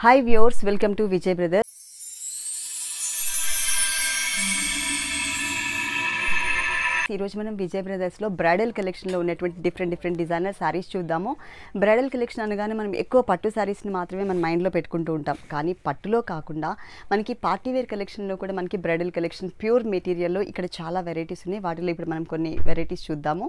hi viewers welcome to Vijay brother ఈరోజు మనం Vijay బ్రదర్స్లో bridal కలెక్షన్లో ఉన్నటువంటి డిఫరెంట్ డిఫరెంట్ డిజైనర్ శారీస్ చూద్దాము బ్రైడల్ కలెక్షన్ అనగానే మనం ఎక్కువ పట్టు శారీస్ని మాత్రమే మన మైండ్లో పెట్టుకుంటూ ఉంటాం కానీ పట్టులో కాకుండా మనకి పార్టీ వేర్ కలెక్షన్లో కూడా మనకి బ్రైడల్ కలెక్షన్ ప్యూర్ మెటీరియల్లో ఇక్కడ చాలా వెరైటీస్ ఉన్నాయి వాటిలో ఇప్పుడు మనం కొన్ని వెరైటీస్ చూద్దాము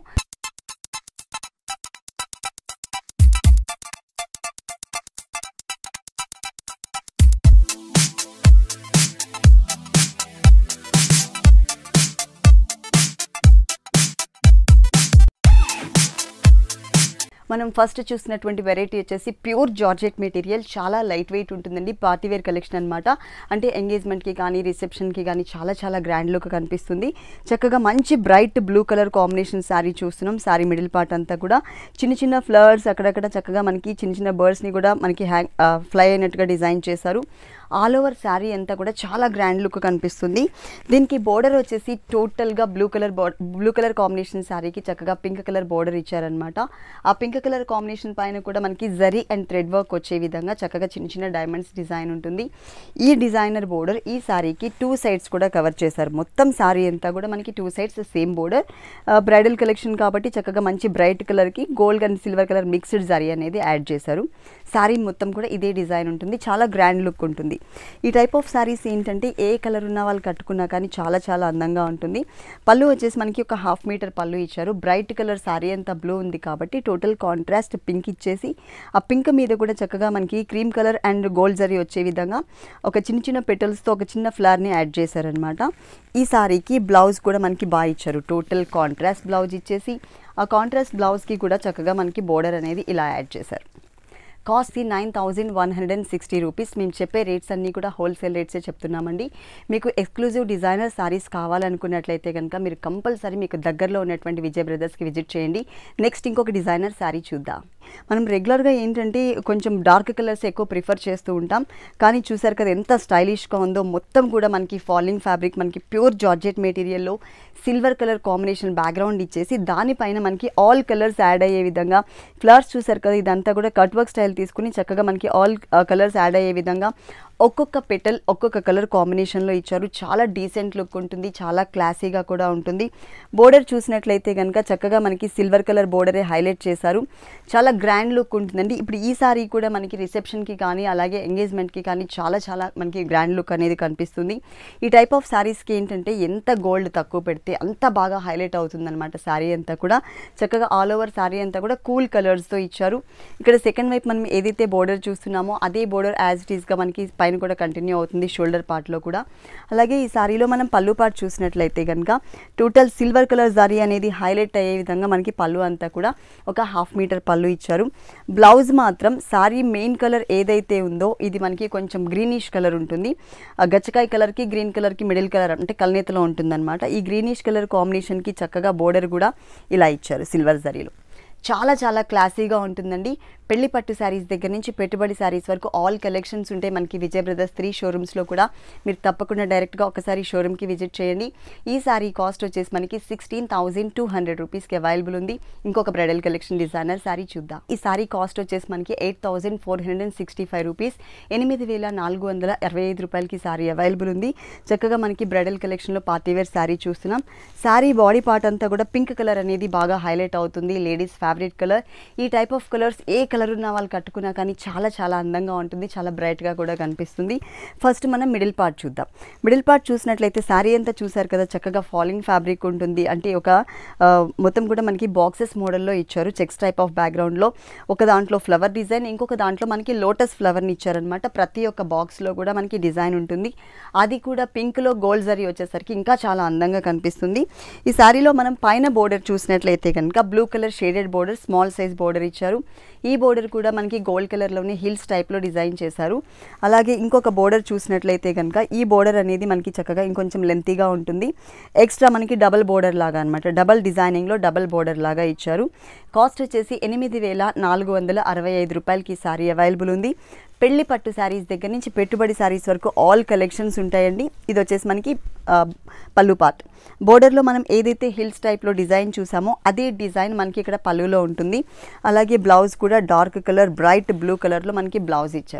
మనం ఫస్ట్ చూసినటువంటి వెరైటీ వచ్చేసి ప్యూర్ జార్జెట్ మెటీరియల్ చాలా లైట్ వెయిట్ ఉంటుందండి పార్టీ వేర్ కలెక్షన్ అనమాట అంటే ఎంగేజ్మెంట్కి కానీ రిసెప్షన్కి కానీ చాలా చాలా గ్రాండ్ లుక్ కనిపిస్తుంది చక్కగా మంచి bright blue colour combination sari చూస్తున్నాం శారీ మిడిల్ పార్ట్ అంతా కూడా చిన్న చిన్న ఫ్లవర్స్ అక్కడక్కడ చక్కగా మనకి చిన్న చిన్న బర్డ్స్ని కూడా మనకి హ్యాంగ్ ఫ్లై అయినట్టుగా డిజైన్ చేశారు ఆల్ ఓవర్ శారీ అంతా కూడా చాలా గ్రాండ్ లుక్ కనిపిస్తుంది దీనికి బోర్డర్ వచ్చేసి టోటల్గా blue colour blue colour combination శారీకి చక్కగా పింక్ కలర్ బోర్డర్ ఇచ్చారనమాట ఆ పింక్ కలర్ కాంబినేషన్ పైన కూడా మనకి జరీ అండ్ థ్రెడ్ వర్క్ వచ్చే విధంగా చక్కగా చిన్న చిన్న డైమండ్స్ డిజైన్ ఉంటుంది ఈ డిజైనర్ బోర్డర్ ఈ శారీకి టూ సైడ్స్ కూడా కవర్ చేశారు మొత్తం శారీ అంతా కూడా మనకి two sides same border bridal collection కాబట్టి చక్కగా మంచి బ్రైట్ కలర్కి gold and silver colour mixed zari అనేది యాడ్ చేశారు శారీ మొత్తం కూడా ఇదే డిజైన్ ఉంటుంది చాలా గ్రాండ్ లుక్ ఉంటుంది ఈ టైప్ ఆఫ్ శారీస్ ఏంటంటే ఏ కలర్ ఉన్న వాళ్ళు కట్టుకున్నా కానీ చాలా చాలా అందంగా ఉంటుంది పళ్ళు వచ్చేసి మనకి ఒక హాఫ్ మీటర్ పళ్ళు ఇచ్చారు బ్రైట్ కలర్ శారీ అంతా బ్లూ ఉంది కాబట్టి టోటల్ కాంట్రాస్ట్ పింక్ ఇచ్చేసి ఆ పింక్ మీద కూడా చక్కగా మనకి cream colour and gold zari వచ్చే విధంగా ఒక చిన్న చిన్న పెటల్స్తో ఒక చిన్న ఫ్లవర్ని యాడ్ చేశారనమాట ఈ శారీకి బ్లౌజ్ కూడా మనకి బాగా ఇచ్చారు టోటల్ కాంట్రాస్ట్ బ్లౌజ్ ఇచ్చేసి ఆ కాంట్రాస్ట్ బ్లౌజ్కి కూడా చక్కగా మనకి బోర్డర్ అనేది ఇలా యాడ్ చేశారు cost nine thousand one hundred and sixty rupees మేము చెప్పే రేట్స్ అన్నీ కూడా హోల్సేల్ రేట్సే చెప్తున్నామండి మీకు ఎక్స్క్లూజివ్ డిజైనర్ సారీస్ కావాలనుకున్నట్లయితే కనుక మీరు కంపల్సరీ మీకు దగ్గరలో ఉన్నటువంటి విజయ్ బ్రదర్స్కి విజిట్ చేయండి నెక్స్ట్ ఇంకొక డిజైనర్ శారీ చూద్దాం మనం రెగ్యులర్గా ఏంటంటే కొంచెం డార్క్ కలర్స్ ఎక్కువ ప్రిఫర్ చేస్తూ ఉంటాం కానీ చూసారు కదా ఎంత స్టైలిష్గా ఉందో మొత్తం కూడా మనకి ఫాలింగ్ ఫ్యాబ్రిక్ మనకి ప్యూర్ జార్జెట్ మెటీరియల్లో సిల్వర్ కలర్ కాంబినేషన్ బ్యాక్గ్రౌండ్ ఇచ్చేసి దానిపైన మనకి ఆల్ కలర్స్ యాడ్ అయ్యే విధంగా ఫ్లవర్స్ చూసారు కదా ఇదంతా కూడా కట్ వర్క్ స్టైల్ తీసుకుని చక్కగా మనకి ఆల్ కలర్స్ యాడ్ అయ్యే విధంగా ఒక్కొక్క పెటల్ ఒక్కొక్క కలర్ కాంబినేషన్లో ఇచ్చారు చాలా డీసెంట్ లుక్ ఉంటుంది చాలా క్లాసీగా కూడా ఉంటుంది బోర్డర్ చూసినట్లయితే కనుక చక్కగా మనకి సిల్వర్ కలర్ బోర్డరే హైలైట్ చేశారు చాలా గ్రాండ్ లుక్ ఉంటుందండి ఇప్పుడు ఈ సారీ కూడా మనకి రిసెప్షన్కి కానీ అలాగే ఎంగేజ్మెంట్కి కానీ చాలా చాలా మనకి గ్రాండ్ లుక్ అనేది కనిపిస్తుంది ఈ టైప్ ఆఫ్ శారీస్కి ఏంటంటే ఎంత గోల్డ్ తక్కువ పెడితే అంత బాగా హైలైట్ అవుతుందన్నమాట శారీ అంతా కూడా చక్కగా ఆల్ ఓవర్ శారీ అంతా కూడా కూల్ కలర్స్తో ఇచ్చారు ఇక్కడ సెకండ్ వైపు మనం ఏదైతే బోర్డర్ చూస్తున్నామో అదే బోర్డర్ యాజ్ ఇట్ ఈస్గా మనకి పైన కూడా కంటిన్యూ అవుతుంది షోల్డర్ పార్ట్లో కూడా అలాగే ఈ సారీలో మనం పళ్ళు పార్ట్ చూసినట్లయితే కనుక టోటల్ సిల్వర్ కలర్ జారీ అనేది హైలైట్ అయ్యే విధంగా మనకి పళ్ళు అంతా కూడా ఒక హాఫ్ మీటర్ పళ్ళు ఇచ్చారు బ్లౌజ్ మాత్రం సారీ మెయిన్ కలర్ ఏదైతే ఉందో ఇది మనకి కొంచెం గ్రీనిష్ కలర్ ఉంటుంది ఆ గచ్చకాయ కలర్కి గ్రీన్ కలర్కి మిడిల్ కలర్ అంటే కల్నేతలో ఉంటుందన్నమాట ఈ గ్రీనిష్ కలర్ కాంబినేషన్కి చక్కగా బోర్డర్ కూడా ఇలా ఇచ్చారు సిల్వర్ జరీలో చాలా చాలా క్లాసీగా ఉంటుందండి పెళ్లి పట్టు శారీస్ దగ్గర నుంచి పెట్టుబడి శారీస్ వరకు ఆల్ కలెక్షన్స్ ఉంటాయి మనకి విజయ్ బ్రదర్స్ త్రీ షోరూమ్స్లో కూడా మీరు తప్పకుండా డైరెక్ట్గా ఒకసారి షోరూమ్కి విజిట్ చేయండి ఈ శారీ కాస్ట్ వచ్చేసి మనకి సిక్స్టీన్ థౌజండ్ టూ హండ్రెడ్ రూపీస్కి అవైలబుల్ ఉంది ఇంకొక బ్రైడల్ కలెక్షన్ డిజైనర్ శారీ చూద్దాం ఈ శారీ కాస్ట్ వచ్చేసి మనకి eight thousand four hundred and sixty five rupees ఎనిమిది వేల నాలుగు వందల ఇరవై ఐదు రూపాయలకి శారీ అవైలబుల్ ఉంది చక్కగా మనకి బ్రైడల్ కలెక్షన్లో పార్టీవేర్ శారీ చూస్తున్నాం శారీ బాడీ పార్ట్ అంతా కూడా పింక్ కలర్ అనేది బాగా హైలైట్ అవుతుంది లేడీస్ ఫేవరెట్ కలర్ ఈ టైప్ ఆఫ్ కలర్స్ ఏ కలర్ ఉన్న వాళ్ళు కట్టుకున్నా కానీ చాలా చాలా అందంగా ఉంటుంది చాలా బ్రైట్గా కూడా కనిపిస్తుంది ఫస్ట్ మనం మిడిల్ పార్ట్ చూద్దాం మిడిల్ పార్ట్ చూసినట్లయితే శారీ అంతా చూసారు కదా చక్కగా ఫాలింగ్ ఫ్యాబ్రిక్ ఉంటుంది అంటే ఒక మొత్తం కూడా మనకి బాక్సెస్ మోడల్లో ఇచ్చారు చెక్స్ టైప్ ఆఫ్ బ్యాక్గ్రౌండ్లో ఒక దాంట్లో ఫ్లవర్ డిజైన్ ఇంకొక దాంట్లో మనకి లోటస్ ఫ్లవర్ని ఇచ్చారనమాట ప్రతి ఒక్క బాక్స్లో కూడా మనకి డిజైన్ ఉంటుంది అది కూడా పింక్లో గోల్డ్ జరీ వచ్చేసరికి ఇంకా చాలా అందంగా కనిపిస్తుంది ఈ శారీలో మనం పైన బోర్డర్ చూసినట్లయితే కనుక blue colour shaded border small size border ఇచ్చారు ఈ బోర్డర్ కూడా మనకి గోల్డ్ కలర్లోనే హిల్స్ టైప్లో డిజైన్ చేశారు అలాగే ఇంకొక బోర్డర్ చూసినట్లయితే కనుక ఈ బోర్డర్ అనేది మనకి చక్కగా ఇంకొంచెం లెంతీగా ఉంటుంది ఎక్స్ట్రా మనకి డబల్ బోర్డర్ లాగా అనమాట డబల్ డిజైనింగ్లో డబల్ బోర్డర్ లాగా ఇచ్చారు కాస్ట్ వచ్చేసి ఎనిమిది వేల నాలుగు వందల అరవై ఐదు రూపాయలకి సారీ అవైలబుల్ ఉంది పెళ్లి పట్టు శారీస్ దగ్గర నుంచి పెట్టుబడి శారీస్ వరకు ఆల్ కలెక్షన్స్ ఉంటాయండి ఇది వచ్చేసి మనకి ఆ, పళ్ళు పార్ట్ బోర్డర్లో మనం ఏదైతే హిల్స్ టైప్లో డిజైన్ చూసామో అదే డిజైన్ మనకి ఇక్కడ పళ్ళులో ఉంటుంది అలాగే బ్లౌజ్ కూడా డార్క్ కలర్ బ్రైట్ బ్లూ కలర్లో మనకి బ్లౌజ్ ఇచ్చారు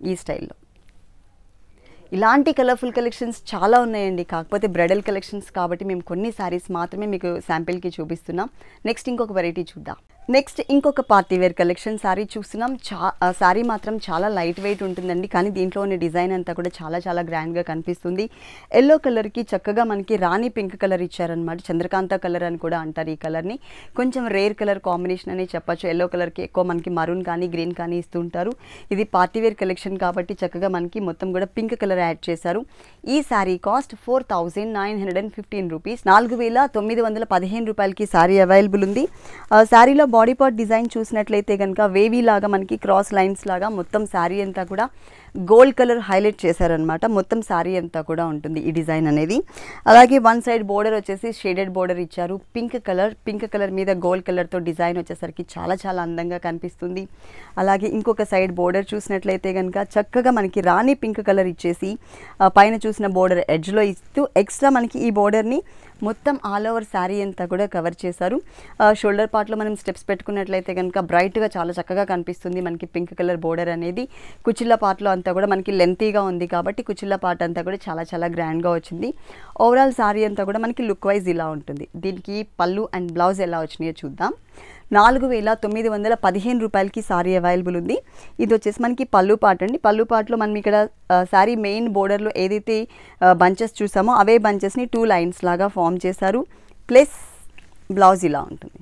ఈ స్టైల్లో ఇలాంటి కలర్ఫుల్ కలెక్షన్స్ చాలా ఉన్నాయండి కాకపోతే బ్రైడల్ కలెక్షన్స్ కాబట్టి మేము కొన్ని శారీస్ మాత్రమే మీకు శాంపిల్కి చూపిస్తున్నాం నెక్స్ట్ ఇంకొక వెరైటీ చూద్దాం నెక్స్ట్ ఇంకొక పార్టీ వేర్ కలెక్షన్ శారీ చూస్తున్నాం చా శారీ మాత్రం చాలా లైట్ వెయిట్ ఉంటుందండి కానీ దీంట్లో ఉన్న డిజైన్ అంతా కూడా చాలా చాలా గ్రాండ్గా కనిపిస్తుంది ఎల్లో కలర్కి చక్కగా మనకి రాణి పింక్ కలర్ ఇచ్చారనమాట చంద్రకాంత కలర్ అని కూడా అంటారు ఈ కలర్ని కొంచెం రేర్ కలర్ కాంబినేషన్ అని చెప్పొచ్చు ఎల్లో కలర్కి ఎక్కువ మనకి మరూన్ కానీ గ్రీన్ కానీ ఇస్తుంటారు ఇది పార్టీ వేర్ కలెక్షన్ కాబట్టి చక్కగా మనకి మొత్తం కూడా పింక్ కలర్ యాడ్ చేశారు ఈ sari cost four thousand nine hundred and fifteen rupees నాలుగు వేల తొమ్మిది వందల పదిహేను రూపాయలకి శారీ అవైలబుల్ ఉంది ఆ, శారీలో బాడీ పార్ట్ డిజైన్ చూసినట్లయితే కనుక వేవీ లాగా మనకి క్రాస్ లైన్స్ లాగా మొత్తం శారీ అంతా కూడా గోల్డ్ కలర్ హైలైట్ చేశారనమాట మొత్తం శారీ అంతా కూడా ఉంటుంది ఈ డిజైన్ అనేది అలాగే వన్ సైడ్ బోర్డర్ వచ్చేసి షేడెడ్ బోర్డర్ ఇచ్చారు పింక్ కలర్ పింక్ కలర్ మీద గోల్డ్ కలర్తో డిజైన్ వచ్చేసరికి చాలా చాలా అందంగా కనిపిస్తుంది అలాగే ఇంకొక సైడ్ బోర్డర్ చూసినట్లయితే కనుక చక్కగా మనకి రాణి పింక్ కలర్ ఇచ్చేసి ఆ, పైన చూసిన బోర్డర్ ఎడ్జ్లో ఇస్తూ ఎక్స్ట్రా మనకి ఈ బోర్డర్ని మొత్తం ఆల్ ఓవర్ శారీ అంతా కూడా కవర్ చేశారు షోల్డర్ పార్ట్లో మనం స్టెప్స్ పెట్టుకున్నట్లయితే కనుక బ్రైట్గా చాలా చక్కగా కనిపిస్తుంది మనకి పింక్ కలర్ బోర్డర్ అనేది కుచిళ్ళ పార్ట్లో అంతా కూడా మనకి లెంతీగా ఉంది కాబట్టి కుచిళ్ళ పార్ట్ అంతా కూడా చాలా చాలా గ్రాండ్గా వచ్చింది ఓవరాల్ శారీ అంతా కూడా మనకి లుక్ వైజ్ ఇలా ఉంటుంది దీనికి పళ్ళు అండ్ బ్లౌజ్ ఎలా వచ్చినాయో చూద్దాం నాలుగు వేల తొమ్మిది వందల పదిహేను రూపాయలకి సారీ అవైలబుల్ ఉంది ఇది వచ్చేసి మనకి పళ్ళు పాట అండి పళ్ళు పాటలో మనం ఇక్కడ శారీ మెయిన్ బోర్డర్లో ఏదైతే బంచెస్ చూసామో అవే బంచెస్ని టూ లైన్స్ లాగా ఫామ్ చేశారు ప్లస్ బ్లౌజ్ ఇలా ఉంటుంది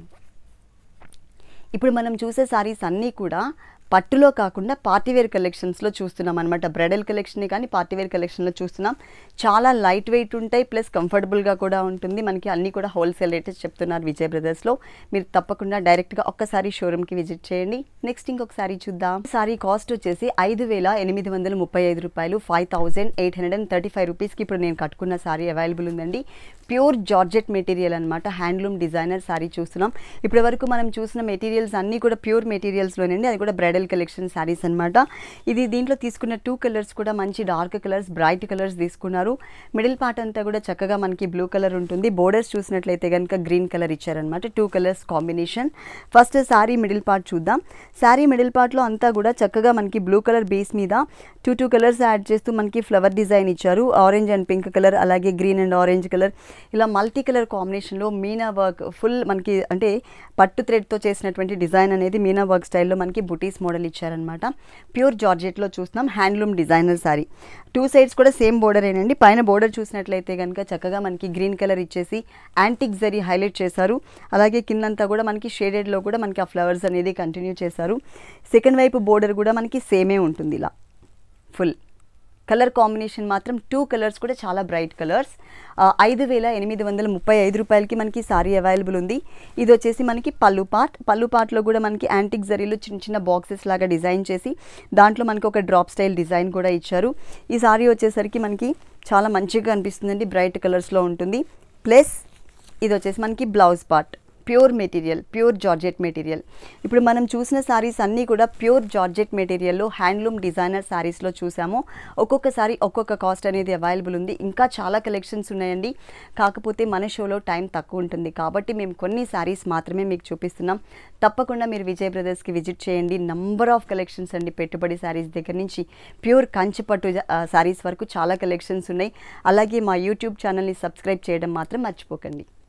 ఇప్పుడు మనం చూసే సారీస్ అన్నీ కూడా పట్టులో కాకుండా పార్టీవేర్ కలెక్షన్స్లో చూస్తున్నాం అనమాట బ్రైడల్ కలెక్షన్ కానీ పార్టీవేర్ కలెక్షన్లో చూస్తున్నాం చాలా లైట్ వెయిట్ ఉంటాయి ప్లస్ కంఫర్టబుల్గా కూడా ఉంటుంది మనకి అన్నీ కూడా హోల్సేల్ రేటెస్ చెప్తున్నారు విజయ్ బ్రదర్స్లో మీరు తప్పకుండా డైరెక్ట్గా ఒక్కసారి షోరూమ్కి విజిట్ చేయండి నెక్స్ట్ ఇంకొక సారీ చూద్దాం సారీ కాస్ట్ వచ్చేసి ఐదు వేల ఎనిమిది వందల ముప్పై ఐదు రూపాయలు five thousand eight hundred and thirty five రూపీస్కి ఇప్పుడు నేను కట్టుకున్న సారీ అవైలబుల్ ఉందండి ప్యూర్ జార్జెట్ మెటీరియల్ అనమాట హ్యాండ్లూమ్ డిజైనర్ సారీ చూస్తున్నాం ఇప్పటి వరకు మనం చూసిన మెటీరియల్స్ అన్నీ కూడా ప్యూర్ మెటీరియల్స్లోనండి అది కూడా బ్రైడల్ కలెక్షన్ శారీస్ అనమాట ఇది దీంట్లో తీసుకున్న టూ కలర్స్ కూడా మంచి డార్క్ కలర్స్ బ్రైట్ కలర్స్ తీసుకున్నారు మిడిల్ పార్ట్ అంతా కూడా చక్కగా మనకి బ్లూ కలర్ ఉంటుంది బోర్డర్స్ చూసినట్లయితే కనుక గ్రీన్ కలర్ ఇచ్చారనమాట two colours combination first sari middle part చూద్దాం శారీ మిడిల్ పార్ట్లో అంతా కూడా చక్కగా మనకి బ్లూ కలర్ బేస్ మీద టూ టూ కలర్స్ యాడ్ చేస్తూ మనకి ఫ్లవర్ డిజైన్ ఇచ్చారు ఆరెంజ్ అండ్ పింక్ కలర్ అలాగే గ్రీన్ అండ్ ఆరెంజ్ కలర్ ఇలా మల్టీ కలర్ కాంబినేషన్లో మీనా వర్క్ ఫుల్ మనకి అంటే పట్టు థ్రెడ్తో చేసినటువంటి డిజైన్ అనేది మీనా వర్క్ స్టైల్లో మనకి బుటీస్ మోడల్ ఇచ్చారనమాట ప్యూర్ జార్జెట్లో చూస్తున్నాం handloom designer sari two sides కూడా సేమ్ బోర్డర్ ఏనండి పైన బోర్డర్ చూసినట్లయితే కనుక చక్కగా మనకి గ్రీన్ కలర్ ఇచ్చేసి యాంటిక్ జరీ హైలైట్ చేశారు అలాగే కిందంతా కూడా మనకి షేడెడ్లో కూడా మనకి ఆ ఫ్లవర్స్ అనేది కంటిన్యూ చేశారు సెకండ్ వైపు బోర్డర్ కూడా మనకి సేమే ఉంటుంది ఇలా ఫుల్ కలర్ కాంబినేషన్ మాత్రం టూ కలర్స్ కూడా చాలా బ్రైట్ కలర్స్ ఐదు వేల ఎనిమిది వందల ముప్పై ఐదు రూపాయలకి మనకి సారీ అవైలబుల్ ఉంది ఇది వచ్చేసి మనకి పళ్ళు పార్ట్ పళ్ళు పార్ట్లో కూడా మనకి యాంటిక్ జరీలో చిన్న చిన్న బాక్సెస్ లాగా డిజైన్ చేసి దాంట్లో మనకి ఒక డ్రాప్ స్టైల్ డిజైన్ కూడా ఇచ్చారు ఈ సారీ వచ్చేసరికి మనకి చాలా మంచిగా అనిపిస్తుందండి బ్రైట్ కలర్స్లో ఉంటుంది ప్లస్ ఇది వచ్చేసి మనకి blouse part pure material pure georgette material ఇప్పుడు మనం చూసిన శారీస్ అన్నీ కూడా ప్యూర్ జార్జెట్ మెటీరియల్లో హ్యాండ్లూమ్ డిజైనర్ శారీస్లో చూసాము ఒక్కొక్క సారీ ఒక్కొక్క కాస్ట్ అనేది అవైలబుల్ ఉంది ఇంకా చాలా కలెక్షన్స్ ఉన్నాయండి కాకపోతే మన షోలో టైం తక్కువ ఉంటుంది కాబట్టి మేము కొన్ని శారీస్ మాత్రమే మీకు చూపిస్తున్నాం తప్పకుండా మీరు విజయ్ బ్రదర్స్కి విజిట్ చేయండి నంబర్ ఆఫ్ కలెక్షన్స్ అండి పెట్టుబడి శారీస్ దగ్గర నుంచి ప్యూర్ కంచిపట్టు శారీస్ వరకు చాలా కలెక్షన్స్ ఉన్నాయి అలాగే మా యూట్యూబ్ ఛానల్ని సబ్స్క్రైబ్ చేయడం మాత్రం మర్చిపోకండి